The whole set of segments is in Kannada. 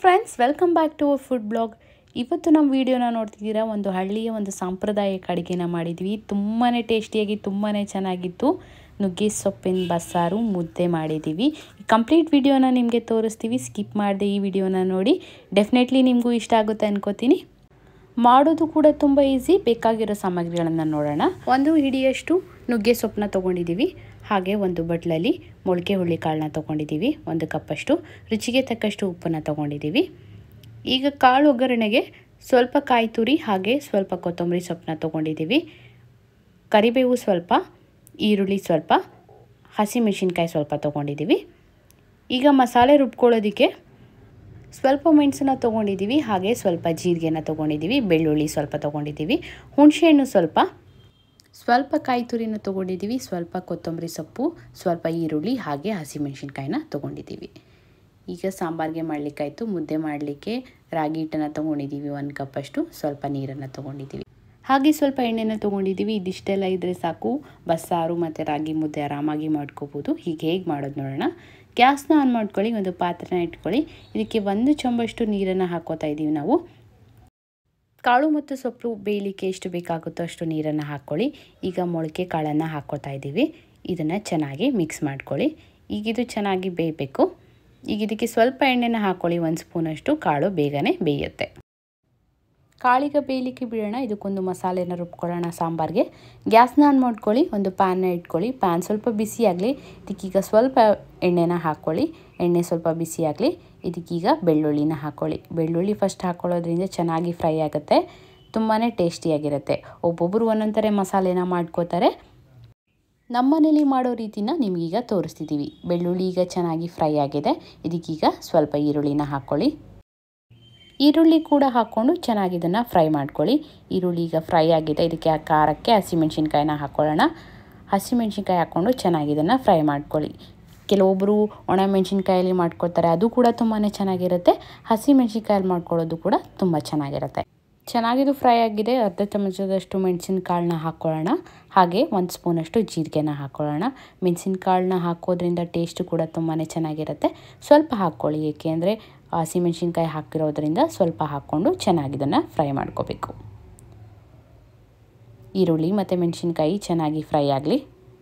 friends welcome back to our food blog ಇವತ್ತು ನಮ್ಮ ವಿಡಿಯೋನ ನೋಡ್ತಿದ್ದೀರಾ ಒಂದು ಹಳ್ಳಿಯ ಒಂದು ಸಾಂಪ್ರದಾಯಿಕ ಅಡುಗೆನ ಮಾಡಿದ್ವಿ ತುಂಬಾ ಟೇಸ್ಟಿಯಾಗಿ ತುಂಬಾ ಚೆನ್ನಾಗಿತ್ತು ನುಗ್ಗೆ ಸೊಪ್ಪಿನ ಬಸ್ಸಾರು ಮುದ್ದೆ ಮಾಡಿದ್ದೀವಿ ಕಂಪ್ಲೀಟ್ ವಿಡಿಯೋನ ನಿಮಗೆ ತೋರಿಸ್ತೀವಿ ಸ್ಕಿಪ್ ಮಾಡದೆ ಈ ವಿಡಿಯೋನ ನೋಡಿ ಡೆಫಿನೆಟ್ಲಿ ನಿಮಗೂ ಇಷ್ಟ ಆಗುತ್ತೆ ಅನ್ಕೋತೀನಿ ಮಾಡೋದು ಕೂಡ ತುಂಬ ಈಸಿ ಬೇಕಾಗಿರೋ ಸಾಮಗ್ರಿಗಳನ್ನು ನೋಡೋಣ ಒಂದು ಹಿಡಿಯಷ್ಟು ನುಗ್ಗೆ ಸೊಪ್ಪನ್ನ ತೊಗೊಂಡಿದ್ದೀವಿ ಹಾಗೆ ಒಂದು ಬಟ್ಲಲ್ಲಿ ಮೊಳಕೆ ಹುಳ್ಳಿಕಾಳನ್ನ ತೊಗೊಂಡಿದ್ದೀವಿ ಒಂದು ಕಪ್ಪಷ್ಟು ರುಚಿಗೆ ತಕ್ಕಷ್ಟು ಉಪ್ಪನ್ನು ತೊಗೊಂಡಿದ್ದೀವಿ ಈಗ ಕಾಳು ಒಗ್ಗರಣೆಗೆ ಸ್ವಲ್ಪ ಕಾಯಿ ತುರಿ ಹಾಗೆ ಸ್ವಲ್ಪ ಕೊತ್ತಂಬರಿ ಸೊಪ್ಪನ್ನ ತೊಗೊಂಡಿದ್ದೀವಿ ಕರಿಬೇವು ಸ್ವಲ್ಪ ಈರುಳ್ಳಿ ಸ್ವಲ್ಪ ಹಸಿಮೆಣಸಿನ್ಕಾಯಿ ಸ್ವಲ್ಪ ತೊಗೊಂಡಿದ್ದೀವಿ ಈಗ ಮಸಾಲೆ ರುಬ್ಕೊಳ್ಳೋದಕ್ಕೆ ಸ್ವಲ್ಪ ಮೆಣಸನ್ನ ತೊಗೊಂಡಿದ್ದೀವಿ ಹಾಗೆ ಸ್ವಲ್ಪ ಜೀರಿಗೆನ ತೊಗೊಂಡಿದ್ದೀವಿ ಬೆಳ್ಳುಳ್ಳಿ ಸ್ವಲ್ಪ ತೊಗೊಂಡಿದ್ದೀವಿ ಹುಣಸೆಹಣ್ಣು ಸ್ವಲ್ಪ ಸ್ವಲ್ಪ ಕಾಯಿ ತುರಿನ ತೊಗೊಂಡಿದ್ದೀವಿ ಸ್ವಲ್ಪ ಕೊತ್ತಂಬರಿ ಸೊಪ್ಪು ಸ್ವಲ್ಪ ಈರುಳ್ಳಿ ಹಾಗೆ ಹಸಿಮೆಣಸಿನ್ಕಾಯಿನ ತೊಗೊಂಡಿದ್ದೀವಿ ಈಗ ಸಾಂಬಾರಿಗೆ ಮಾಡಲಿಕ್ಕಾಯ್ತು ಮುದ್ದೆ ಮಾಡಲಿಕ್ಕೆ ರಾಗಿ ಹಿಟ್ಟನ್ನು ತೊಗೊಂಡಿದ್ದೀವಿ ಒಂದು ಕಪ್ಪಷ್ಟು ಸ್ವಲ್ಪ ನೀರನ್ನು ತೊಗೊಂಡಿದ್ದೀವಿ ಹಾಗೆ ಸ್ವಲ್ಪ ಎಣ್ಣೆನ ತೊಗೊಂಡಿದ್ದೀವಿ ಇದಿಷ್ಟೆಲ್ಲ ಇದ್ದರೆ ಸಾಕು ಬಸ್ಸಾರು ಮತ್ತು ರಾಗಿ ಮುದ್ದೆ ಆರಾಮಾಗಿ ಮಾಡ್ಕೋಬೋದು ಹೀಗೆ ಹೇಗೆ ಮಾಡೋದು ನೋಡೋಣ ಗ್ಯಾಸ್ನ ಆನ್ ಮಾಡ್ಕೊಳ್ಳಿ ಒಂದು ಪಾತ್ರೆನ ಇಟ್ಕೊಳ್ಳಿ ಇದಕ್ಕೆ ಒಂದು ಚೊಂಬಷ್ಟು ನೀರನ್ನು ಹಾಕೋತಾ ಇದ್ದೀವಿ ನಾವು ಕಾಳು ಮತ್ತು ಸೊಪ್ಪು ಬೇಯಲಿಕ್ಕೆ ಎಷ್ಟು ಬೇಕಾಗುತ್ತೋ ಅಷ್ಟು ನೀರನ್ನು ಹಾಕ್ಕೊಳ್ಳಿ ಈಗ ಮೊಳಕೆ ಕಾಳನ್ನು ಹಾಕ್ಕೊತಾ ಇದ್ದೀವಿ ಇದನ್ನು ಚೆನ್ನಾಗಿ ಮಿಕ್ಸ್ ಮಾಡ್ಕೊಳ್ಳಿ ಈಗ ಇದು ಚೆನ್ನಾಗಿ ಬೇಯಬೇಕು ಈಗ ಇದಕ್ಕೆ ಸ್ವಲ್ಪ ಎಣ್ಣೆನ ಹಾಕ್ಕೊಳ್ಳಿ ಒಂದು ಸ್ಪೂನಷ್ಟು ಕಾಳು ಬೇಗನೆ ಬೇಯುತ್ತೆ ಕಾಳಿಗ ಬೇಯಲಿಕ್ಕೆ ಬಿಡೋಣ ಇದಕ್ಕೊಂದು ಮಸಾಲೆನ ರುಬ್ಕೊಳ್ಳೋಣ ಸಾಂಬಾರಿಗೆ ಗ್ಯಾಸ್ನ ಆನ್ ಮಾಡ್ಕೊಳ್ಳಿ ಒಂದು ಪ್ಯಾನ್ನ ಇಟ್ಕೊಳ್ಳಿ ಪ್ಯಾನ್ ಸ್ವಲ್ಪ ಬಿಸಿ ಆಗಲಿ ಇದಕ್ಕೀಗ ಸ್ವಲ್ಪ ಎಣ್ಣೆನ ಹಾಕ್ಕೊಳ್ಳಿ ಎಣ್ಣೆ ಸ್ವಲ್ಪ ಬಿಸಿ ಆಗಲಿ ಇದಕ್ಕೀಗ ಬೆಳ್ಳುಳ್ಳಿನ ಹಾಕ್ಕೊಳ್ಳಿ ಬೆಳ್ಳುಳ್ಳಿ ಫಸ್ಟ್ ಹಾಕ್ಕೊಳ್ಳೋದ್ರಿಂದ ಚೆನ್ನಾಗಿ ಫ್ರೈ ಆಗುತ್ತೆ ತುಂಬಾ ಟೇಸ್ಟಿಯಾಗಿರುತ್ತೆ ಒಬ್ಬೊಬ್ಬರು ಒಂದೊಂದು ಥರ ಮಸಾಲೆನ ಮಾಡ್ಕೋತಾರೆ ನಮ್ಮನೇಲಿ ಮಾಡೋ ರೀತಿನ ನಿಮಗೀಗ ತೋರಿಸ್ತಿದ್ದೀವಿ ಬೆಳ್ಳುಳ್ಳಿ ಈಗ ಚೆನ್ನಾಗಿ ಫ್ರೈ ಆಗಿದೆ ಇದಕ್ಕೀಗ ಸ್ವಲ್ಪ ಈರುಳ್ಳಿನ ಹಾಕ್ಕೊಳ್ಳಿ ಈರುಳ್ಳಿ ಕೂಡ ಹಾಕ್ಕೊಂಡು ಚೆನ್ನಾಗಿ ಇದನ್ನು ಫ್ರೈ ಮಾಡ್ಕೊಳ್ಳಿ ಈರುಳ್ಳಿ ಈಗ ಫ್ರೈ ಆಗಿದೆ ಇದಕ್ಕೆ ಖಾರಕ್ಕೆ ಹಸಿಮೆಣ್ಸಿನ್ಕಾಯಿನ ಹಾಕ್ಕೊಳ್ಳೋಣ ಹಸಿಮೆಣ್ಸಿನ್ಕಾಯಿ ಹಾಕ್ಕೊಂಡು ಚೆನ್ನಾಗಿ ಇದನ್ನು ಫ್ರೈ ಮಾಡ್ಕೊಳ್ಳಿ ಕೆಲವೊಬ್ಬರು ಒಣಮೆಣ್ಸಿನ್ಕಾಯಲ್ಲಿ ಮಾಡ್ಕೊಳ್ತಾರೆ ಅದು ಕೂಡ ತುಂಬಾ ಚೆನ್ನಾಗಿರುತ್ತೆ ಹಸಿಮೆಣ್ಸಿನ್ಕಾಯಲ್ಲಿ ಮಾಡ್ಕೊಳ್ಳೋದು ಕೂಡ ತುಂಬ ಚೆನ್ನಾಗಿರುತ್ತೆ ಚೆನ್ನಾಗಿದು ಫ್ರೈ ಆಗಿದೆ ಅರ್ಧ ಚಮಚದಷ್ಟು ಮೆಣಸಿನಕಾಳನ್ನ ಹಾಕ್ಕೊಳ್ಳೋಣ ಹಾಗೆ ಒಂದು ಸ್ಪೂನಷ್ಟು ಜೀರಿಗೆನ ಹಾಕ್ಕೊಳ್ಳೋಣ ಮೆಣಸಿನಕಾಳನ್ನ ಹಾಕೋದ್ರಿಂದ ಟೇಸ್ಟು ಕೂಡ ತುಂಬಾ ಚೆನ್ನಾಗಿರುತ್ತೆ ಸ್ವಲ್ಪ ಹಾಕ್ಕೊಳ್ಳಿ ಏಕೆಂದರೆ ಹಸಿಮೆಣ್ಸಿನ್ಕಾಯಿ ಹಾಕಿರೋದ್ರಿಂದ ಸ್ವಲ್ಪ ಹಾಕ್ಕೊಂಡು ಚೆನ್ನಾಗಿ ಇದನ್ನು ಫ್ರೈ ಮಾಡ್ಕೋಬೇಕು ಈರುಳ್ಳಿ ಮತ್ತು ಮೆಣಸಿನ್ಕಾಯಿ ಚೆನ್ನಾಗಿ ಫ್ರೈ ಆಗಲಿ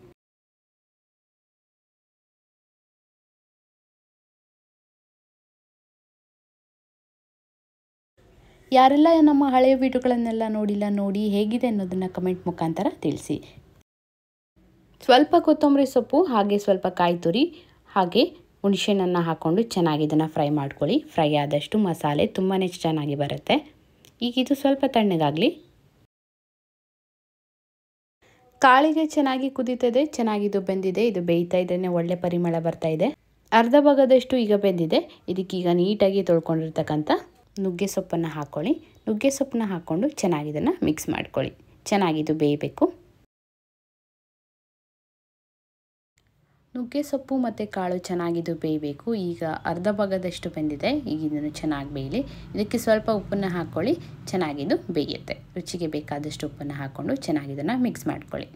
ಯಾರೆಲ್ಲ ನಮ್ಮ ಹಳೆಯ ವಿಡಿಯೋಗಳನ್ನೆಲ್ಲ ನೋಡಿಲ್ಲ ನೋಡಿ ಹೇಗಿದೆ ಅನ್ನೋದನ್ನು ಕಮೆಂಟ್ ಮುಖಾಂತರ ತಿಳಿಸಿ ಸ್ವಲ್ಪ ಕೊತ್ತಂಬರಿ ಸೊಪ್ಪು ಹಾಗೆ ಸ್ವಲ್ಪ ಕಾಯಿ ತುರಿ ಹಾಗೆ ಹುಣಸೆಹಣ್ಣನ್ನು ಹಾಕ್ಕೊಂಡು ಚೆನ್ನಾಗಿ ಇದನ್ನು ಫ್ರೈ ಮಾಡ್ಕೊಳ್ಳಿ ಫ್ರೈ ಆದಷ್ಟು ಮಸಾಲೆ ತುಂಬಾ ಚೆನ್ನಾಗಿ ಬರುತ್ತೆ ಈಗ ಇದು ಸ್ವಲ್ಪ ತಣ್ಣಗಾಗಲಿ ಕಾಳಿಗೆ ಚೆನ್ನಾಗಿ ಕುದೀತದೆ ಚೆನ್ನಾಗಿದು ಬೆಂದಿದೆ ಇದು ಬೇಯ್ತಾ ಇದ್ರೇ ಒಳ್ಳೆ ಪರಿಮಳ ಬರ್ತಾ ಇದೆ ಅರ್ಧ ಭಾಗದಷ್ಟು ಈಗ ಬೆಂದಿದೆ ಇದಕ್ಕೀಗ ನೀಟಾಗಿ ತೊಳ್ಕೊಂಡಿರ್ತಕ್ಕಂಥ ನುಗ್ಗೆ ಸೊಪ್ಪನ್ನು ಹಾಕ್ಕೊಳ್ಳಿ ನುಗ್ಗೆ ಸೊಪ್ಪನ್ನ ಹಾಕ್ಕೊಂಡು ಚೆನ್ನಾಗಿ ಇದನ್ನು ಮಿಕ್ಸ್ ಮಾಡ್ಕೊಳ್ಳಿ ಚೆನ್ನಾಗಿದು ಬೇಯಬೇಕು ನುಗ್ಗೆ ಸೊಪ್ಪು ಮತ್ತು ಕಾಳು ಚೆನ್ನಾಗಿದು ಬೇಯಬೇಕು ಈಗ ಅರ್ಧ ಭಾಗದಷ್ಟು ಬೆಂದಿದೆ ಈಗ ಇದನ್ನು ಚೆನ್ನಾಗಿ ಬೇಯಲಿ ಇದಕ್ಕೆ ಸ್ವಲ್ಪ ಉಪ್ಪನ್ನು ಹಾಕ್ಕೊಳ್ಳಿ ಚೆನ್ನಾಗಿದು ಬೇಯುತ್ತೆ ರುಚಿಗೆ ಬೇಕಾದಷ್ಟು ಉಪ್ಪನ್ನು ಹಾಕ್ಕೊಂಡು ಚೆನ್ನಾಗಿ ಇದನ್ನು ಮಿಕ್ಸ್ ಮಾಡ್ಕೊಳ್ಳಿ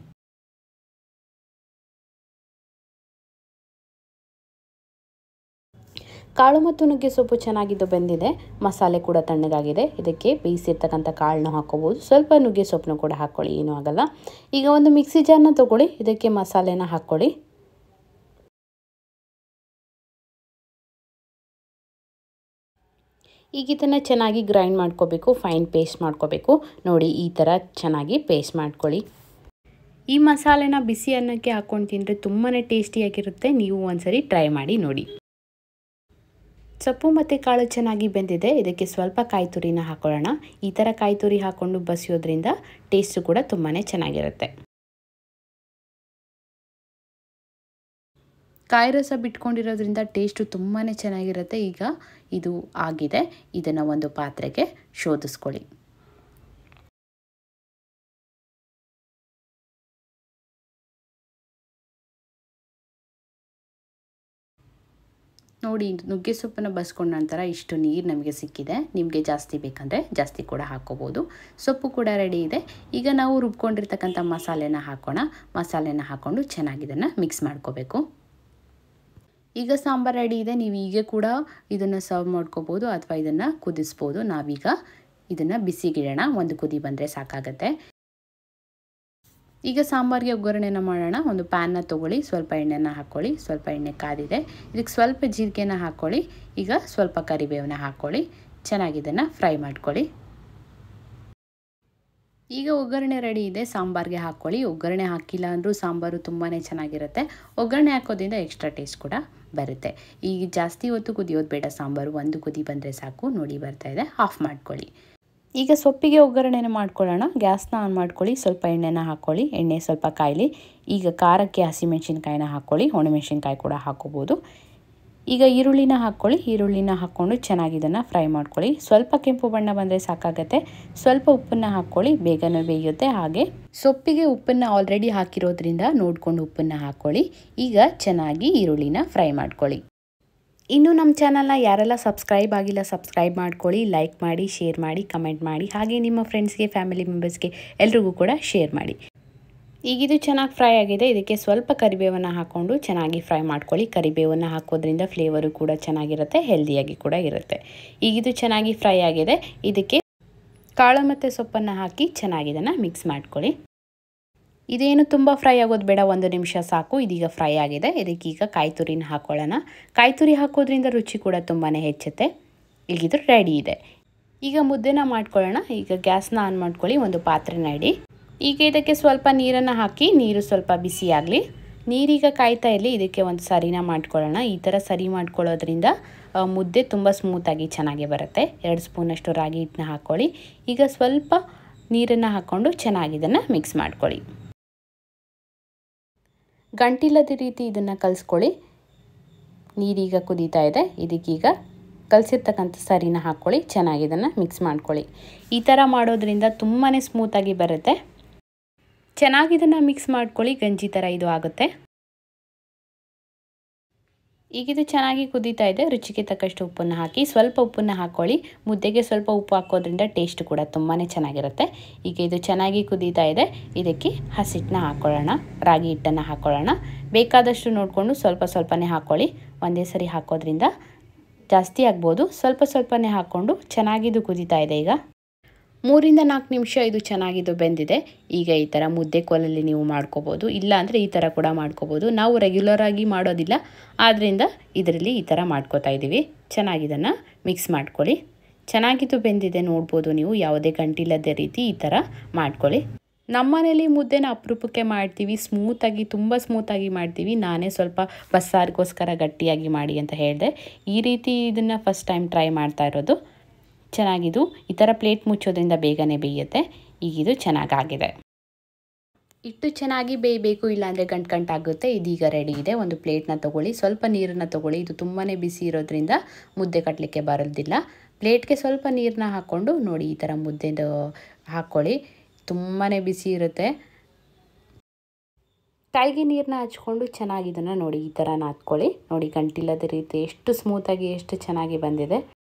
ಕಾಳು ಮತ್ತು ನುಗ್ಗೆ ಸೊಪ್ಪು ಚೆನ್ನಾಗಿದ್ದು ಬೆಂದಿದೆ ಮಸಾಲೆ ಕೂಡ ತಣ್ಣಗಾಗಿದೆ ಇದಕ್ಕೆ ಬೇಯಿಸಿರ್ತಕ್ಕಂಥ ಕಾಳನ್ನ ಹಾಕೋಬೋದು ಸ್ವಲ್ಪ ನುಗ್ಗೆ ಸೊಪ್ಪನ್ನು ಕೂಡ ಹಾಕ್ಕೊಳ್ಳಿ ಏನೂ ಆಗಲ್ಲ ಈಗ ಒಂದು ಮಿಕ್ಸಿ ಜಾರ್ನ ತೊಗೊಳ್ಳಿ ಇದಕ್ಕೆ ಮಸಾಲೆನ ಹಾಕ್ಕೊಳ್ಳಿ ಈಗ ಇದನ್ನು ಚೆನ್ನಾಗಿ ಗ್ರೈಂಡ್ ಮಾಡ್ಕೋಬೇಕು ಫೈನ್ ಪೇಸ್ಟ್ ಮಾಡ್ಕೋಬೇಕು ನೋಡಿ ಈ ಥರ ಚೆನ್ನಾಗಿ ಪೇಸ್ಟ್ ಮಾಡ್ಕೊಳ್ಳಿ ಈ ಮಸಾಲೆನ ಬಿಸಿ ಅನ್ನಕ್ಕೆ ಹಾಕ್ಕೊಂಡು ತಿಂದರೆ ತುಂಬಾ ಟೇಸ್ಟಿಯಾಗಿರುತ್ತೆ ನೀವು ಒಂದ್ಸರಿ ಟ್ರೈ ಮಾಡಿ ನೋಡಿ ಸೊಪ್ಪು ಮತ್ತು ಕಾಳು ಚೆನ್ನಾಗಿ ಬೆಂದಿದೆ ಇದಕ್ಕೆ ಸ್ವಲ್ಪ ಕಾಯಿ ತುರಿನ ಹಾಕೊಳ್ಳೋಣ ಈ ಥರ ಕಾಯಿ ತುರಿ ಹಾಕ್ಕೊಂಡು ಬಸಿಯೋದ್ರಿಂದ ಟೇಸ್ಟು ಕೂಡ ತುಂಬಾ ಚೆನ್ನಾಗಿರುತ್ತೆ ಕಾಯಿ ರಸ ಬಿಟ್ಕೊಂಡಿರೋದ್ರಿಂದ ಟೇಸ್ಟು ತುಂಬಾ ಚೆನ್ನಾಗಿರುತ್ತೆ ಈಗ ಇದು ಆಗಿದೆ ಇದನ್ನು ಒಂದು ಪಾತ್ರೆಗೆ ಶೋಧಿಸ್ಕೊಳ್ಳಿ ನೋಡಿ ನುಗ್ಗೆ ಸೊಪ್ಪನ್ನು ಬಸ್ಕೊಂಡ ನಂತರ ಇಷ್ಟು ನೀರು ನಮಗೆ ಸಿಕ್ಕಿದೆ ನಿಮಗೆ ಜಾಸ್ತಿ ಬೇಕಂದರೆ ಜಾಸ್ತಿ ಕೂಡ ಹಾಕ್ಕೋಬೋದು ಸೊಪ್ಪು ಕೂಡ ರೆಡಿ ಇದೆ ಈಗ ನಾವು ರುಬ್ಕೊಂಡಿರ್ತಕ್ಕಂಥ ಮಸಾಲೆನ ಹಾಕೋಣ ಮಸಾಲೆನ ಹಾಕ್ಕೊಂಡು ಚೆನ್ನಾಗಿ ಇದನ್ನು ಮಿಕ್ಸ್ ಮಾಡ್ಕೋಬೇಕು ಈಗ ಸಾಂಬಾರು ರೆಡಿ ಇದೆ ನೀವು ಈಗ ಕೂಡ ಇದನ್ನು ಸರ್ವ್ ಮಾಡ್ಕೋಬೋದು ಅಥವಾ ಇದನ್ನು ಕುದಿಸ್ಬೋದು ನಾವೀಗ ಇದನ್ನು ಬಿಸಿಗಿಡೋಣ ಒಂದು ಕುದಿ ಬಂದರೆ ಸಾಕಾಗತ್ತೆ ಈಗ ಸಾಂಬಾರಿಗೆ ಒಗ್ಗರಣೆನ ಮಾಡೋಣ ಒಂದು ಪ್ಯಾನ್ನ ತೊಗೊಳ್ಳಿ ಸ್ವಲ್ಪ ಎಣ್ಣೆನ ಹಾಕ್ಕೊಳ್ಳಿ ಸ್ವಲ್ಪ ಎಣ್ಣೆ ಕಾದಿದೆ ಇದಕ್ಕೆ ಸ್ವಲ್ಪ ಜೀರಿಗೆನ ಹಾಕ್ಕೊಳ್ಳಿ ಈಗ ಸ್ವಲ್ಪ ಕರಿಬೇವನ್ನ ಹಾಕ್ಕೊಳ್ಳಿ ಚೆನ್ನಾಗಿ ಇದನ್ನು ಫ್ರೈ ಮಾಡ್ಕೊಳ್ಳಿ ಈಗ ಒಗ್ಗರಣೆ ರೆಡಿ ಇದೆ ಸಾಂಬಾರಿಗೆ ಹಾಕ್ಕೊಳ್ಳಿ ಒಗ್ಗರಣೆ ಹಾಕಿಲ್ಲ ಅಂದರೂ ಸಾಂಬಾರು ತುಂಬಾ ಚೆನ್ನಾಗಿರುತ್ತೆ ಒಗ್ಗರಣೆ ಹಾಕೋದ್ರಿಂದ ಎಕ್ಸ್ಟ್ರಾ ಟೇಸ್ಟ್ ಕೂಡ ಬರುತ್ತೆ ಈಗ ಜಾಸ್ತಿ ಹೊತ್ತು ಕುದಿಯೋದು ಬೇಡ ಸಾಂಬಾರು ಒಂದು ಕುದಿ ಬಂದರೆ ಸಾಕು ನೋಡಿ ಬರ್ತಾ ಇದೆ ಆಫ್ ಮಾಡ್ಕೊಳ್ಳಿ ಈಗ ಸೊಪ್ಪಿಗೆ ಒಗ್ಗರಣೆನ ಮಾಡ್ಕೊಳ್ಳೋಣ ಗ್ಯಾಸ್ನ ಆನ್ ಮಾಡ್ಕೊಳ್ಳಿ ಸ್ವಲ್ಪ ಎಣ್ಣೆನ ಹಾಕ್ಕೊಳ್ಳಿ ಎಣ್ಣೆ ಸ್ವಲ್ಪ ಕಾಯಲಿ ಈಗ ಖಾರಕ್ಕೆ ಹಸಿಮೆಣಸಿನ್ಕಾಯಿನ ಹಾಕ್ಕೊಳ್ಳಿ ಒಣಮೆಣಸಿನ್ಕಾಯಿ ಕೂಡ ಹಾಕೋಬೋದು ಈಗ ಈರುಳ್ಳಿನ ಹಾಕ್ಕೊಳ್ಳಿ ಈರುಳ್ಳಿನ ಹಾಕ್ಕೊಂಡು ಚೆನ್ನಾಗಿ ಇದನ್ನು ಫ್ರೈ ಮಾಡ್ಕೊಳ್ಳಿ ಸ್ವಲ್ಪ ಕೆಂಪು ಬಣ್ಣ ಬಂದರೆ ಸಾಕಾಗತ್ತೆ ಸ್ವಲ್ಪ ಉಪ್ಪನ್ನು ಹಾಕ್ಕೊಳ್ಳಿ ಬೇಗನೆ ಬೇಯುತ್ತೆ ಹಾಗೆ ಸೊಪ್ಪಿಗೆ ಉಪ್ಪನ್ನು ಆಲ್ರೆಡಿ ಹಾಕಿರೋದ್ರಿಂದ ನೋಡ್ಕೊಂಡು ಉಪ್ಪನ್ನು ಹಾಕ್ಕೊಳ್ಳಿ ಈಗ ಚೆನ್ನಾಗಿ ಈರುಳ್ಳಿನ ಫ್ರೈ ಮಾಡ್ಕೊಳ್ಳಿ ಇನ್ನು ನಮ್ಮ ಚಾನಲ್ನ ಯಾರೆಲ್ಲ ಸಬ್ಸ್ಕ್ರೈಬ್ ಆಗಿಲ್ಲ ಸಬ್ಸ್ಕ್ರೈಬ್ ಮಾಡ್ಕೊಳ್ಳಿ ಲೈಕ್ ಮಾಡಿ ಶೇರ್ ಮಾಡಿ ಕಮೆಂಟ್ ಮಾಡಿ ಹಾಗೆ ನಿಮ್ಮ ಫ್ರೆಂಡ್ಸ್ಗೆ ಫ್ಯಾಮಿಲಿ ಮೆಂಬರ್ಸ್ಗೆ ಎಲ್ರಿಗೂ ಕೂಡ ಶೇರ್ ಮಾಡಿ ಈಗಿದು ಚೆನ್ನಾಗಿ ಫ್ರೈ ಆಗಿದೆ ಇದಕ್ಕೆ ಸ್ವಲ್ಪ ಕರಿಬೇವನ್ನು ಹಾಕ್ಕೊಂಡು ಚೆನ್ನಾಗಿ ಫ್ರೈ ಮಾಡ್ಕೊಳ್ಳಿ ಕರಿಬೇವನ್ನು ಹಾಕೋದ್ರಿಂದ ಫ್ಲೇವರು ಕೂಡ ಚೆನ್ನಾಗಿರುತ್ತೆ ಹೆಲ್ದಿಯಾಗಿ ಕೂಡ ಇರುತ್ತೆ ಈಗಿದು ಚೆನ್ನಾಗಿ ಫ್ರೈ ಆಗಿದೆ ಇದಕ್ಕೆ ಕಾಳು ಮತ್ತು ಸೊಪ್ಪನ್ನು ಹಾಕಿ ಚೆನ್ನಾಗಿ ಇದನ್ನು ಮಿಕ್ಸ್ ಮಾಡ್ಕೊಳ್ಳಿ ಇದೇನು ತುಂಬ ಫ್ರೈ ಆಗೋದು ಬೇಡ ಒಂದು ನಿಮಿಷ ಸಾಕು ಇದೀಗ ಫ್ರೈ ಆಗಿದೆ ಇದಕ್ಕೀಗ ಕಾಯಿ ತುರಿನ ಹಾಕ್ಕೊಳ್ಳೋಣ ಕಾಯಿ ತುರಿ ಹಾಕೋದ್ರಿಂದ ರುಚಿ ಕೂಡ ತುಂಬಾ ಹೆಚ್ಚುತ್ತೆ ಈಗಿದು ರೆಡಿ ಇದೆ ಈಗ ಮುದ್ದೆನ ಮಾಡ್ಕೊಳ್ಳೋಣ ಈಗ ಗ್ಯಾಸ್ನ ಆನ್ ಮಾಡ್ಕೊಳ್ಳಿ ಒಂದು ಪಾತ್ರೆನ ಇಡಿ ಈಗ ಇದಕ್ಕೆ ಸ್ವಲ್ಪ ನೀರನ್ನು ಹಾಕಿ ನೀರು ಸ್ವಲ್ಪ ಬಿಸಿ ಆಗಲಿ ನೀರೀಗ ಕಾಯ್ತಾ ಇರಲಿ ಇದಕ್ಕೆ ಒಂದು ಸರಿನ ಮಾಡ್ಕೊಳ್ಳೋಣ ಈ ಥರ ಸರಿ ಮಾಡ್ಕೊಳ್ಳೋದ್ರಿಂದ ಮುದ್ದೆ ತುಂಬ ಸ್ಮೂತಾಗಿ ಚೆನ್ನಾಗಿ ಬರುತ್ತೆ ಎರಡು ಸ್ಪೂನಷ್ಟು ರಾಗಿ ಹಿಟ್ಟನ್ನ ಹಾಕ್ಕೊಳ್ಳಿ ಈಗ ಸ್ವಲ್ಪ ನೀರನ್ನು ಹಾಕ್ಕೊಂಡು ಚೆನ್ನಾಗಿ ಇದನ್ನು ಮಿಕ್ಸ್ ಮಾಡ್ಕೊಳ್ಳಿ ಗಂಟಿಲ್ಲದ ರೀತಿ ಇದನ್ನು ಕಲಿಸ್ಕೊಳ್ಳಿ ನೀರೀಗ ಕುದೀತಾ ಇದೆ ಇದಕ್ಕೀಗ ಕಲಸಿರ್ತಕ್ಕಂಥ ಸರಿನ ಹಾಕ್ಕೊಳ್ಳಿ ಚೆನ್ನಾಗಿ ಇದನ್ನು ಮಿಕ್ಸ್ ಮಾಡ್ಕೊಳ್ಳಿ ಈ ಥರ ಮಾಡೋದ್ರಿಂದ ತುಂಬಾ ಸ್ಮೂತಾಗಿ ಬರುತ್ತೆ ಚೆನ್ನಾಗಿ ಇದನ್ನು ಮಿಕ್ಸ್ ಮಾಡ್ಕೊಳ್ಳಿ ಗಂಜಿ ಥರ ಇದು ಆಗುತ್ತೆ ಈಗ ಇದು ಚೆನ್ನಾಗಿ ಕುದೀತಾ ಇದೆ ರುಚಿಗೆ ತಕ್ಕಷ್ಟು ಉಪ್ಪನ್ನು ಹಾಕಿ ಸ್ವಲ್ಪ ಉಪ್ಪನ್ನು ಹಾಕ್ಕೊಳ್ಳಿ ಮುದ್ದೆಗೆ ಸ್ವಲ್ಪ ಉಪ್ಪು ಹಾಕೋದ್ರಿಂದ ಟೇಸ್ಟ್ ಕೂಡ ತುಂಬಾ ಚೆನ್ನಾಗಿರುತ್ತೆ ಈಗ ಇದು ಚೆನ್ನಾಗಿ ಕುದೀತಾ ಇದೆ ಇದಕ್ಕೆ ಹಸಿಟ್ಟನ್ನ ಹಾಕ್ಕೊಳ್ಳೋಣ ರಾಗಿ ಹಿಟ್ಟನ್ನು ಹಾಕ್ಕೊಳ್ಳೋಣ ಬೇಕಾದಷ್ಟು ನೋಡಿಕೊಂಡು ಸ್ವಲ್ಪ ಸ್ವಲ್ಪನೇ ಹಾಕ್ಕೊಳ್ಳಿ ಒಂದೇ ಸರಿ ಹಾಕೋದ್ರಿಂದ ಜಾಸ್ತಿ ಆಗ್ಬೋದು ಸ್ವಲ್ಪ ಸ್ವಲ್ಪನೇ ಹಾಕ್ಕೊಂಡು ಚೆನ್ನಾಗಿದು ಕುದೀತಾ ಇದೆ ಈಗ ಮೂರಿಂದ ನಾಲ್ಕು ನಿಮಿಷ ಇದು ಚೆನ್ನಾಗಿದ್ದು ಬೆಂದಿದೆ ಈಗ ಈ ಥರ ಮುದ್ದೆ ಕೋಲಲ್ಲಿ ನೀವು ಮಾಡ್ಕೋಬೋದು ಇಲ್ಲ ಅಂದರೆ ಈ ಥರ ಕೂಡ ಮಾಡ್ಕೋಬೋದು ನಾವು ರೆಗ್ಯುಲರ್ ಆಗಿ ಮಾಡೋದಿಲ್ಲ ಆದ್ದರಿಂದ ಇದರಲ್ಲಿ ಈ ಥರ ಮಾಡ್ಕೋತಾ ಇದ್ದೀವಿ ಚೆನ್ನಾಗಿದನ್ನು ಮಿಕ್ಸ್ ಮಾಡ್ಕೊಳ್ಳಿ ಚೆನ್ನಾಗಿದ್ದು ಬೆಂದಿದೆ ನೋಡ್ಬೋದು ನೀವು ಯಾವುದೇ ಗಂಟಿಲ್ಲದ ರೀತಿ ಈ ಥರ ಮಾಡ್ಕೊಳ್ಳಿ ನಮ್ಮನೇಲಿ ಮುದ್ದೆನ ಅಪರೂಪಕ್ಕೆ ಮಾಡ್ತೀವಿ ಸ್ಮೂತಾಗಿ ತುಂಬ ಸ್ಮೂತಾಗಿ ಮಾಡ್ತೀವಿ ನಾನೇ ಸ್ವಲ್ಪ ಬಸ್ಸಾರಿಗೋಸ್ಕರ ಗಟ್ಟಿಯಾಗಿ ಮಾಡಿ ಅಂತ ಹೇಳಿದೆ ಈ ರೀತಿ ಇದನ್ನು ಫಸ್ಟ್ ಟೈಮ್ ಟ್ರೈ ಮಾಡ್ತಾ ಇರೋದು ಚೆನ್ನಾಗಿದು ಈ ಥರ ಪ್ಲೇಟ್ ಮುಚ್ಚೋದ್ರಿಂದ ಬೇಗನೆ ಬೇಯುತ್ತೆ ಈಗಿದು ಚೆನ್ನಾಗಾಗಿದೆ ಇಟ್ಟು ಚೆನ್ನಾಗಿ ಬೇಯಬೇಕು ಇಲ್ಲಾಂದರೆ ಗಂಟು ಗಂಟಾಗುತ್ತೆ ಇದೀಗ ರೆಡಿ ಇದೆ ಒಂದು ಪ್ಲೇಟ್ನ ತೊಗೊಳ್ಳಿ ಸ್ವಲ್ಪ ನೀರನ್ನು ತೊಗೊಳ್ಳಿ ಇದು ತುಂಬಾ ಬಿಸಿ ಇರೋದ್ರಿಂದ ಮುದ್ದೆ ಕಟ್ಟಲಿಕ್ಕೆ ಬರೋದಿಲ್ಲ ಪ್ಲೇಟ್ಗೆ ಸ್ವಲ್ಪ ನೀರನ್ನ ಹಾಕ್ಕೊಂಡು ನೋಡಿ ಈ ಥರ ಮುದ್ದೆದು ಹಾಕ್ಕೊಳ್ಳಿ ತುಂಬಾ ಬಿಸಿ ಇರುತ್ತೆ ಕೈಗೆ ನೀರನ್ನ ಹಚ್ಕೊಂಡು ಚೆನ್ನಾಗಿ ಇದನ್ನು ನೋಡಿ ಈ ಥರ ನಾದ್ಕೊಳ್ಳಿ ನೋಡಿ ಗಂಟಿಲ್ಲದ ರೀತಿ ಎಷ್ಟು ಸ್ಮೂತಾಗಿ ಎಷ್ಟು ಚೆನ್ನಾಗಿ ಬಂದಿದೆ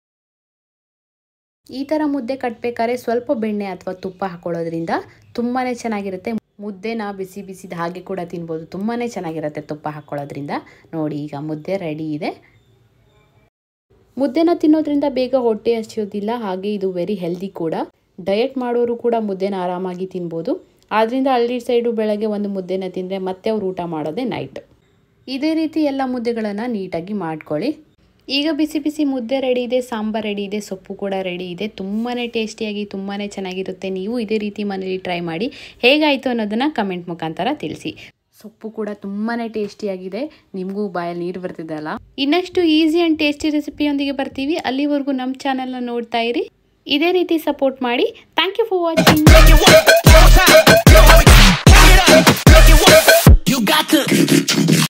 ಈ ಥರ ಮುದ್ದೆ ಕಟ್ಟಬೇಕಾದ್ರೆ ಸ್ವಲ್ಪ ಬೆಣ್ಣೆ ಅಥವಾ ತುಪ್ಪ ಹಾಕೊಳ್ಳೋದ್ರಿಂದ ತುಂಬಾ ಚೆನ್ನಾಗಿರುತ್ತೆ ಮುದ್ದೆನ ಬಿಸಿ ಬಿಸಿದ ಹಾಗೆ ಕೂಡ ತಿನ್ಬೋದು ತುಂಬಾ ಚೆನ್ನಾಗಿರುತ್ತೆ ತುಪ್ಪ ಹಾಕ್ಕೊಳ್ಳೋದ್ರಿಂದ ನೋಡಿ ಈಗ ಮುದ್ದೆ ರೆಡಿ ಇದೆ ಮುದ್ದೆನ ತಿನ್ನೋದ್ರಿಂದ ಬೇಗ ಹೊಟ್ಟೆ ಹಸಿಯೋದಿಲ್ಲ ಹಾಗೆ ಇದು ವೆರಿ ಹೆಲ್ದಿ ಕೂಡ ಡಯಟ್ ಮಾಡೋರು ಕೂಡ ಮುದ್ದೆನ ಆರಾಮಾಗಿ ತಿನ್ಬೋದು ಆದ್ದರಿಂದ ಹಳ್ಳಿ ಸೈಡು ಬೆಳಗ್ಗೆ ಒಂದು ಮುದ್ದೆನ ತಿಂದರೆ ಮತ್ತೆ ಅವ್ರು ಊಟ ಮಾಡೋದೇ ನೈಟ್ ಇದೇ ರೀತಿ ಎಲ್ಲ ಮುದ್ದೆಗಳನ್ನು ನೀಟಾಗಿ ಮಾಡ್ಕೊಳ್ಳಿ ಈಗ ಬಿಸಿ ಬಿಸಿ ಮುದ್ದೆ ರೆಡಿ ಇದೆ ಸಾಂಬಾರ್ ರೆಡಿ ಇದೆ ಸೊಪ್ಪು ಕೂಡ ರೆಡಿ ಇದೆ ತುಂಬಾ ಟೇಸ್ಟಿಯಾಗಿ ತುಂಬಾ ಚೆನ್ನಾಗಿರುತ್ತೆ ನೀವು ಇದೇ ರೀತಿ ಮನೇಲಿ ಟ್ರೈ ಮಾಡಿ ಹೇಗಾಯಿತು ಅನ್ನೋದನ್ನು ಕಮೆಂಟ್ ಮುಖಾಂತರ ತಿಳಿಸಿ ಸೊಪ್ಪು ಕೂಡ ತುಂಬಾ ಟೇಸ್ಟಿಯಾಗಿದೆ ನಿಮಗೂ ಬಾಯಲ್ಲಿ ನೀರು ಬರ್ತಿದೆ ಅಲ್ಲ ಇನ್ನಷ್ಟು ಈಸಿ ಆ್ಯಂಡ್ ಟೇಸ್ಟಿ ರೆಸಿಪಿಯೊಂದಿಗೆ ಬರ್ತೀವಿ ಅಲ್ಲಿವರೆಗೂ ನಮ್ಮ ಚಾನಲ್ನ ನೋಡ್ತಾ ಇರಿ ಇದೇ ರೀತಿ ಸಪೋರ್ಟ್ ಮಾಡಿ thank you for watching You got to